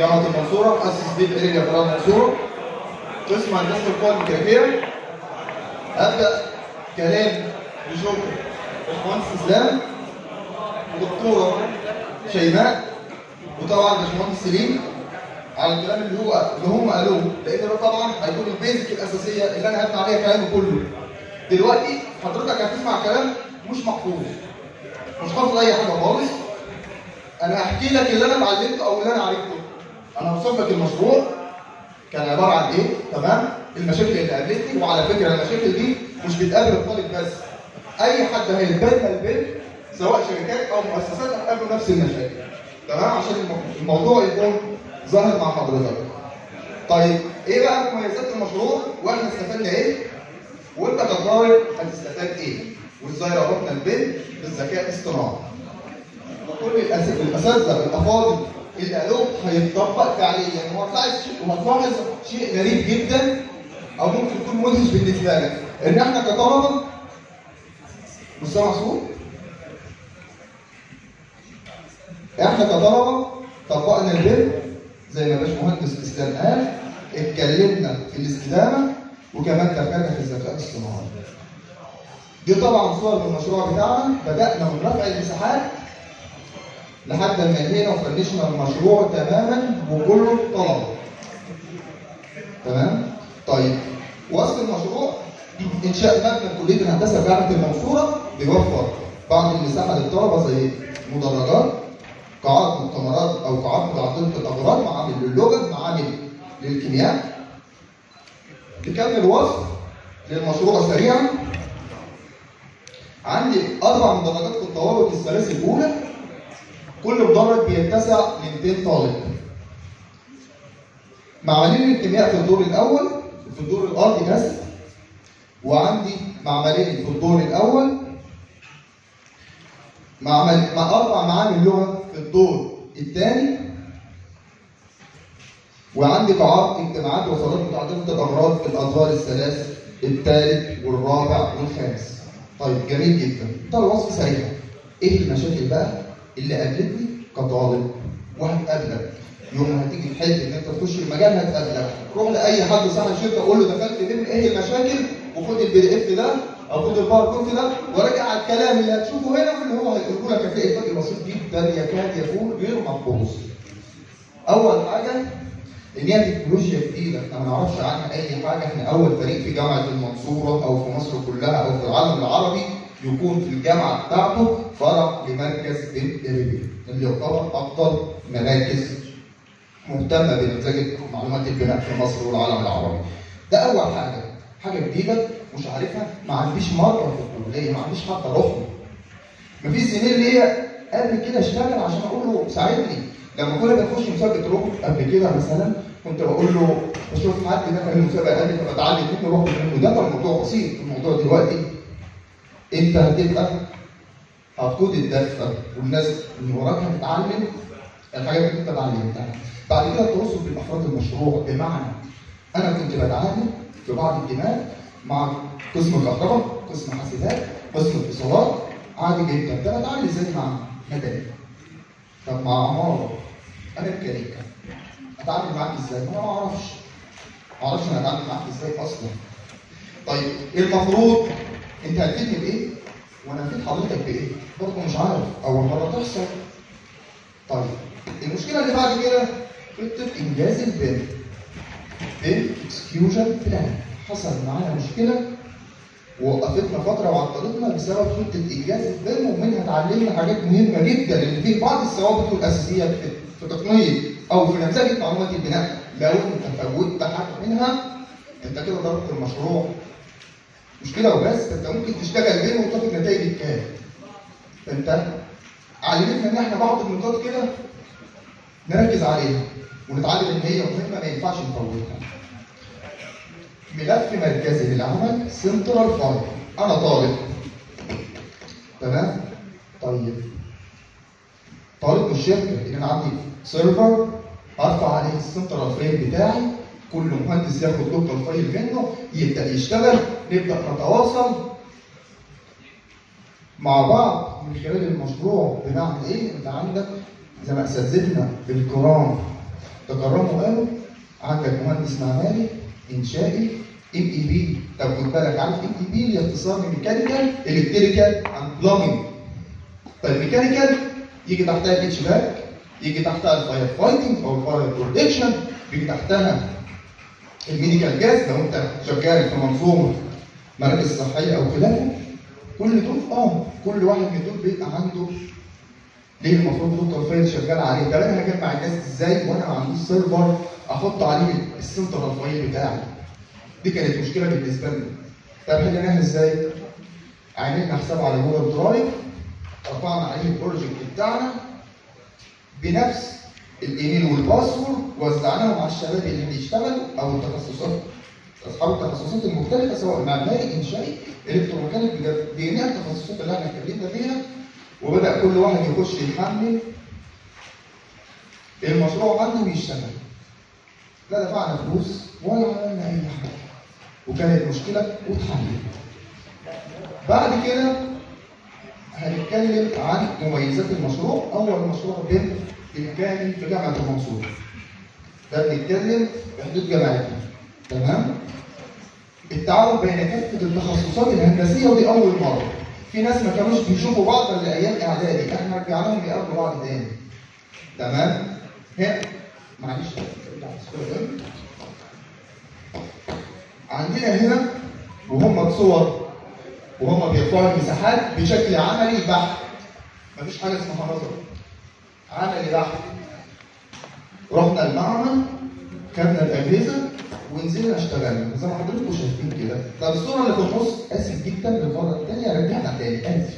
جامعه المنصوره مؤسس بيت اريا في المنصوره قسم هندسه القوى الميكانيكيه ابدا كلام بشكر باشمهندس اسلام ودكتوره شيماء وطبعا باشمهندس سليم على الكلام اللي هو اللي هم قالوه لان ده طبعا هيكون البيزك الاساسيه اللي انا هبني عليها كلامي كله دلوقتي حضرتك هتسمع كلام مش محفوظ مش حافظ اي حاجه خالص انا هحكي لك اللي انا اتعلمته او اللي انا عرفته انا هوصف لك المشروع كان عباره عن ايه تمام المشاكل اللي قابلتني وعلى فكره المشاكل دي مش بتقابل الطالب بس اي حد هيتبنى البنت سواء شركات او مؤسسات هتقابله نفس المشاكل تمام عشان الم- الموضوع يكون ظاهر مع حضرتك طيب ايه بقى مميزات المشروع واحنا استفدنا ايه وانت كطالب هتستفاد ايه وازاي ربطنا البنت بالذكاء الاصطناعي وكل الأس- الاساتذه الافاضل اللي قالوه هيتطبق فعليا وهتلاحظ شيء- وهتلاحظ شيء غريب جدا او ممكن يكون مدهش بالنسبه لك ان احنا كطلبه مش سامع صوت احنا كطلبه طبقنا البر زي ما باشمهندس اسلام قال اتكلمنا في الاستدامه وكمان دخلنا في الذكاء الاصطناعي دي طبعا صور من المشروع بتاعنا بدانا من رفع المساحات لحد ما انتهينا وفنشنا المشروع تماما وكله طلبه تمام طيب وصف المشروع انشاء مبنى كليه الهندسه جامعه المنصوره بيوفر بعض المساحه للطلبه زي مدرجات قاعات مؤتمرات او قاعات متعدده الاغراض معامل للغه معامل للكيمياء نكمل وصف للمشروع سريعا عندي اربع مدرجات في الطوابق الثلاث الاولى كل مدرج بيتسع ل 200 طالب معملين الكيمياء في الدور الاول في الدور الارضي اسف وعندي معملين في الدور الاول معمل مع اربع معامل لغه في الدور الثاني وعندي قاعات اجتماعات وصالات متعدده الاغراض في الادوار الثلاث الثالث والرابع والخامس. طيب جميل جدا. ده الوصف سريع. ايه المشاكل بقى اللي قابلتني كطالب وهتقابلك يوم ما هتيجي تحل ان انت تخش المجال هتقابلك روح لاي حد صاحب شركه قول له دخلت فين ايه المشاكل وخد البي دي اف ده او خد الباوربوينت ده وراجع على الكلام اللي هتشوفه هنا واللي هو هيقوله لك هتلاقي فرق بسيط جدا يكاد يكون غير ملحوظ. اول حاجه ان هي تكنولوجيا جديده احنا ما نعرفش عنها اي حاجه احنا اول فريق في جامعه المنصوره او في مصر كلها او في العالم العربي يكون في الجامعه بتاعته فرع لمركز الاربي اللي يعتبر افضل مراكز مهتمه بنمذجه معلومات البناء في مصر والعالم العربي. ده اول حاجه حاجه جديده مش عارفها ما عنديش مره في الكليه ما عنديش حتى رحمه مفيش زميل ليا قبل كده اشتغل عشان اقول له ساعدني لما كنا بنخش مسابقه روبوت قبل كده مثلا كنت بقول له بشوف حد دخل المسابقه قال لي طب اتعلم منه روح منه ده كان الموضوع بسيط الموضوع دلوقتي انت هتبقى هتقود الدفه والناس اللي وراك هتتعلم الحاجات اللي انت اتعلمتها بعد كده التواصل بين افراد المشروع بمعنى انا كنت بتعامل في بعض الجمال مع قسم الكهرباء قسم حاسبات قسم اتصالات عادي جدا ده بتعامل ازاي مع مدني طب مع عماره انا ميكانيكا اتعامل معاك ازاي؟ انا ما اعرفش ما اعرفش انا اتعامل معاك ازاي اصلا طيب المفروض انت هتفيدني بايه؟ وانا هفيد حضرتك بايه؟ برضه مش عارف اول مره تحصل طيب المشكله اللي بعد كده خطه انجاز البن بن اكسكيوجن بلان حصل معانا مشكله ووقفتنا فتره وعطلتنا بسبب خطه انجاز البن ومنها اتعلمنا حاجات مهمه جدا لان في بعض الثوابت والاساسيات في في تقنيه او في نمذجه معلومات البناء لو انت فوتت حاجه منها انت كده ضربت المشروع مش كده وبس انت ممكن تشتغل بين وتاخد نتائج الكام فانت علمتنا ان احنا بعض النقاط كده نركز عليها ونتعلم ان هي مهمه ما ينفعش نفوتها ملف مركزي للعمل سنترال فايل انا طالب تمام طيب طالب من الشركه ان انا عندي سيرفر ارفع عليه السنترال فايل بتاعي كل مهندس ياخد لوكال فايل منه يبدا يشتغل نبدا نتواصل مع بعض من خلال المشروع بنعمل ايه؟ انت عندك زي ما اساتذتنا الكرام تكرموا قالوا عندك مهندس معماري انشائي ام اي بي طب خد بالك عارف ام اي بي اللي اختصار من ميكانيكال الكتريكال اند بلامينج طيب ميكانيكال يجي تحتها الاتش باك يجي تحتها الفاير فايتنج او الفاير بروتكشن بيجي تحتها الميديكال جاز لو انت شغال في منظومه مراكز صحيه او خلافه كل دول اه كل واحد من دول بيبقى عنده ليه المفروض دكتور فايل شغال عليه؟ طب انا هجمع الناس ازاي وانا ما عنديش سيرفر احط عليه السنترال فايل بتاعي؟ دي كانت مشكله بالنسبه لنا. طب حليناها ازاي؟ عملنا حساب على جوجل درايف رفعنا عليه البروجكت بتاعنا بنفس الايميل والباسورد وزعناهم على الشباب اللي بيشتغلوا او التخصصات اصحاب التخصصات المختلفه سواء معماري انشائي الكتروميكانيك جميع التخصصات اللي احنا اتكلمنا فيها وبدا كل واحد يخش يحمل المشروع عنده ويشتغل لا دفعنا فلوس ولا عملنا اي حاجه وكانت مشكله واتحلت بعد كده هنتكلم عن مميزات المشروع اول مشروع بنت بالكامل في جامعه المنصوره ده بنتكلم في حدود جامعتنا تمام التعاون بين كافه التخصصات الهندسيه ودي اول مره في ناس ما كانوش بيشوفوا بعض الا ايام اعدادي احنا رجعناهم يقابلوا بعض تاني تمام هنا معلش عندنا هنا وهم بصور وهم بيرفعوا المساحات بشكل عملي بحت مفيش حاجه اسمها نظر عملي بحت رحنا المعمل خدنا الاجهزه ونزلنا اشتغلنا زي ما حضراتكم شايفين كده طب الصوره اللي في النص اسف جدا للمره الثانيه رجعنا تاني اسف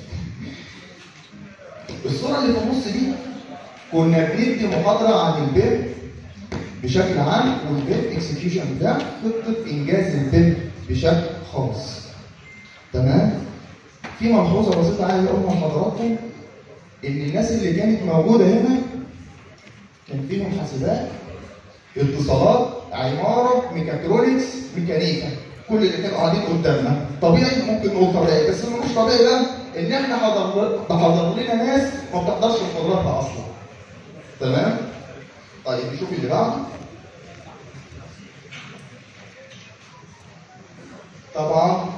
الصوره اللي في النص دي كنا بندي محاضره عن البيم بشكل عام والبيم اكسكيوشن ده خطه انجاز البيم بشكل خاص تمام في ملحوظه بسيطه عايز اقولها لحضراتكم ان الناس اللي كانت موجوده هنا كان فيهم حاسبات اتصالات عماره ميكاترونكس ميكانيكا كل اللي كانوا قاعدين قدامنا طبيعي ممكن نقول طبيعي بس اللي مش طبيعي ده ان احنا حضر حضر لنا ناس ما بتحضرش محاضراتنا اصلا تمام طيب نشوف اللي بعده طبعا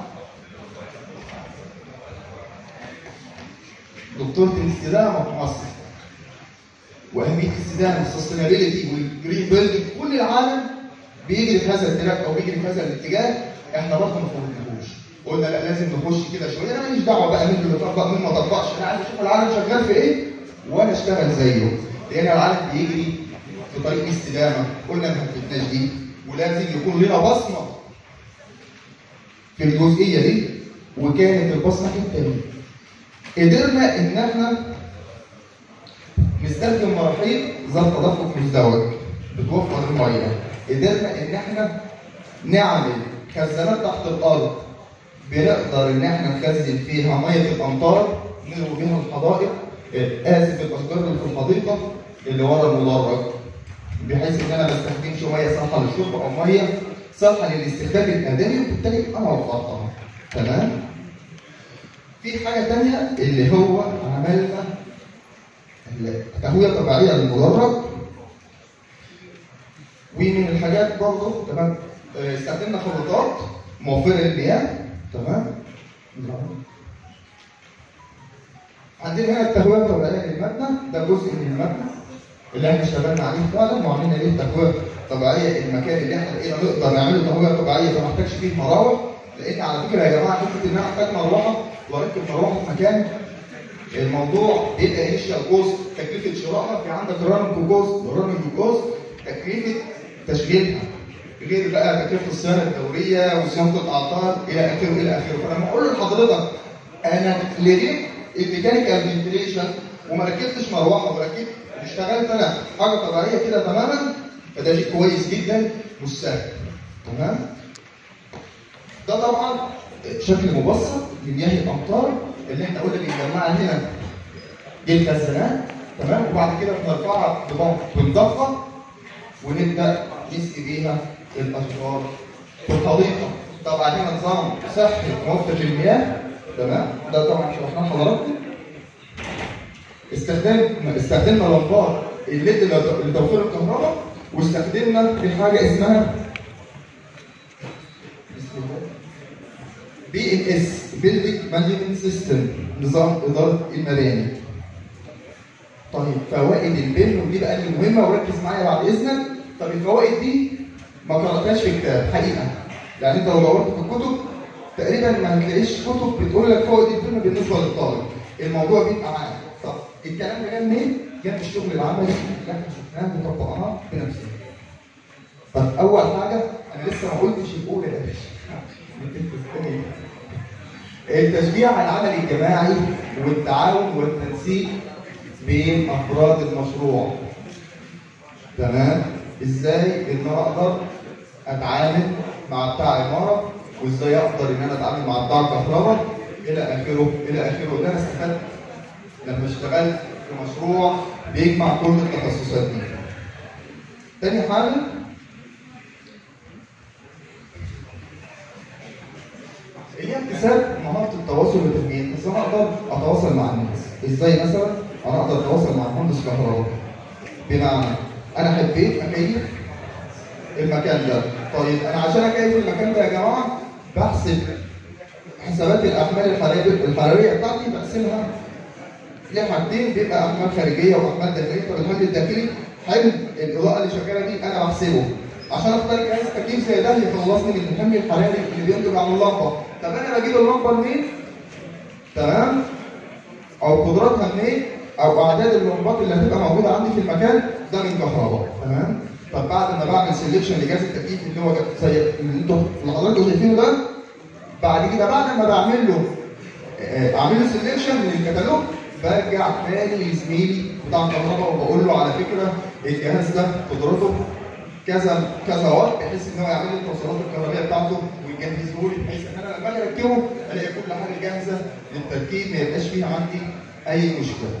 دكتورة الاستدامة في مصر واهميه الاستدامه السستينابيلتي والجرين بيلدنج كل العالم بيجري في هذا التراك او بيجري في هذا الاتجاه احنا برضه ما فوتناهوش قلنا لا لازم نخش كده شويه انا ماليش دعوه بقى مين اللي طبق مين ما طبقش انا عايز اشوف العالم شغال في ايه وانا اشتغل زيه لان العالم بيجري في طريق الاستدامه قلنا ما فوتناش دي ولازم يكون لنا بصمه في الجزئيه دي وكانت البصمه حته قدرنا ان احنا نستخدم مراحيض ذات تدفق مزدوج بتوفر الميه قدرنا ان احنا نعمل خزانات تحت الارض بنقدر ان احنا نخزن فيها ميه الامطار نروي بيها الحدائق اسف الاشجار اللي في الحديقه اللي ورا المدرج بحيث ان انا ما استخدمش ميه صالحه للشرب او ميه صالحه للاستخدام الادمي وبالتالي انا وفرتها تمام في حاجه ثانيه اللي هو عملنا تهوية طبيعية للمدرج ومن الحاجات برضه تمام استخدمنا خلطات موفرة للمياه تمام عندنا هنا التهوية الطبيعية للمبنى ده جزء من المبنى اللي احنا اشتغلنا عليه فعلا وعملنا ليه تهوية طبيعية المكان اللي احنا لقينا نقدر نعمله تهوية طبيعية فما محتاجش فيه مراوح لان على فكرة يا جماعة حتة ان انا احتاج مروحة واركب مروحة في مكان الموضوع بيبقى انيشال كوست تكلفه شرائها في عندك راننج كوست والراننج كوست تكلفه تشغيلها غير بقى تكلفه الصيانه الدوريه وصيانه الاعطال الى اخره الى اخره فلما اقول لحضرتك انا لغيت الميكانيكال فنتليشن وما ركبتش مروحه وركبت اشتغلت انا حاجه طبيعيه كده تماما فده شيء كويس جدا مش سهل تمام ده طبعا شكل مبسط لمياه الامطار اللي احنا قلنا بنجمعها هنا دي الخزانات تمام وبعد كده بنرفعها ببمب بنضخها ونبدا نسقي بيها الاشجار في الحديقه طبعا هنا نظام صحي موفر للمياه تمام ده طبعا شرحناه لحضراتكم استخدام استخدمنا لمبات الليد لتوفير الكهرباء واستخدمنا في حاجه اسمها بي ان اس بيلدينج مانجمنت سيستم نظام اداره المباني طيب فوائد البيم ودي بقى اللي مهمه وركز معايا بعد اذنك طب الفوائد دي ما قراتهاش في كتاب حقيقه يعني انت لو دورت في الكتب تقريبا ما هتلاقيش كتب بتقول لك فوائد البيم بالنسبه للطالب الموضوع بيبقى معاك طب الكلام ده جه منين؟ جه من الشغل العملي اللي احنا شفناه وطبقناه بنفسنا طب اول حاجه انا لسه ما قلتش الاولى يا باشا التشجيع على العمل الجماعي والتعاون والتنسيق بين افراد المشروع تمام ازاي ان انا اقدر اتعامل مع بتاع عماره وازاي اقدر ان انا اتعامل مع بتاع كهرباء الى اخره الى اخره ده انا استفدت لما اشتغلت في مشروع بيجمع كل التخصصات دي تاني حاجه هي اكتساب مهاره التواصل والاثنين ازاي انا اقدر اتواصل مع الناس ازاي مثلا انا اقدر اتواصل مع مهندس كهرباء بمعنى انا حبيت اكيف المكان ده طيب انا عشان اكيف المكان ده يا جماعه بحسب حسابات الاحمال الحراريه الحراريه بتاعتي بقسمها لحاجتين بيبقى احمال خارجيه واحمال داخليه طب الحمل الداخلي حمل الاضاءه اللي شغاله دي انا بحسبه عشان اختار جهاز تكييف زي ده يخلصني من الحمل الحراري اللي بينتج عن اللمبه طب انا بجيب اللمبه منين؟ تمام؟ او قدراتها منين؟ او اعداد اللمبات اللي هتبقى موجوده عندي في المكان ده من كهرباء تمام؟ طب بعد ما بعمل سيلكشن لجهاز التكييف اللي هو زي اللي انتوا اللي حضراتكم شايفينه ده بعد كده بعد ما بعمل له آه، اعمل له سيلكشن من الكتالوج برجع تاني لزميلي بتاع الكهرباء وبقول له على فكره الجهاز ده قدرته كذا كذا وات بحيث ان هو يعمل لي التوصيلات الكهربائيه بتاعته ويجهزه لي بحيث ان انا لما اجي اركبه الاقي كل حاجه جاهزه للتركيب ما يبقاش فيها عندي اي مشكله.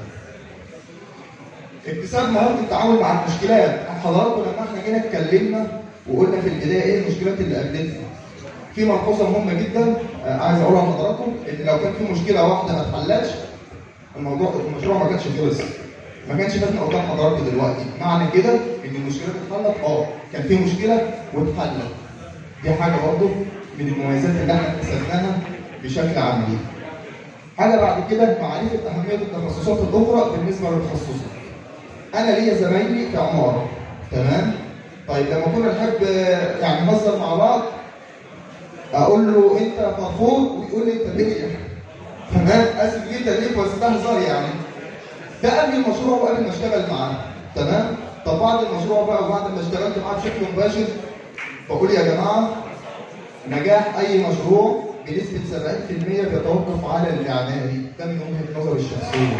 اكتساب مهاره التعامل مع المشكلات، حضراتكم لما احنا جينا اتكلمنا وقلنا في البدايه ايه المشكلات اللي قابلتنا. في ملحوظه مهمه جدا آه، عايز اقولها لحضراتكم ان لو كان في مشكله واحده ما اتحلتش الموضوع المشروع ما كانش خلص. ما كانش فاتنا قدام حضراتكم دلوقتي، معنى كده ان المشكله اتحلت اه كان في مشكله واتحلت. دي حاجه برضه من المميزات اللي احنا اكتسبناها بشكل عملي. حاجه بعد كده معرفه اهميه التخصصات الاخرى بالنسبه للتخصص. انا ليا زمايلي في عماره تمام؟ طيب لما كنا نحب آه، يعني نهزر مع بعض اقول له انت مرفوض ويقول لي انت ليه تمام اسف جدا ليك بس ده هزار يعني ده قبل المشروع وقبل ما اشتغل معاه تمام طب بعد المشروع بقى وبعد ما اشتغلت معاه بشكل مباشر بقول يا جماعه نجاح اي مشروع بنسبه 70% بيتوقف على الاعماري ده من وجهه نظري الشخصيه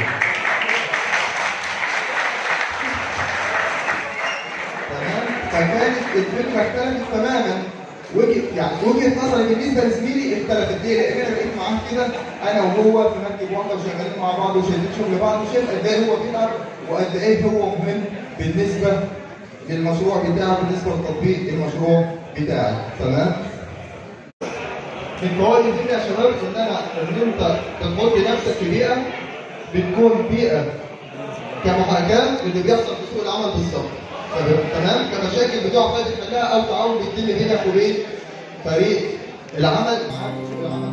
تمام فكانت الفكره اختلفت تماما وجهه يعني وجهه نظري بالنسبه لزميلي اختلفت ليه؟ لان انا بقيت معاه كده انا وهو في مركب واحده وشغالين مع بعض وشايلين شغل بعض وشايف قد ايه هو بيتعب وقد ايه هو مهم بالنسبه للمشروع بتاعه بالنسبه لتطبيق المشروع بتاعي تمام؟ من فوائد الفكره يا شباب ان انا ان انت تحط نفسك في بيئه بتكون بيئه كمحاكاه اللي بيحصل في سوق العمل بالظبط تمام كمشاكل بتقع فيها تحلها او تعاون بيتم بينك وبين فريق العمل معاك في سوق العمل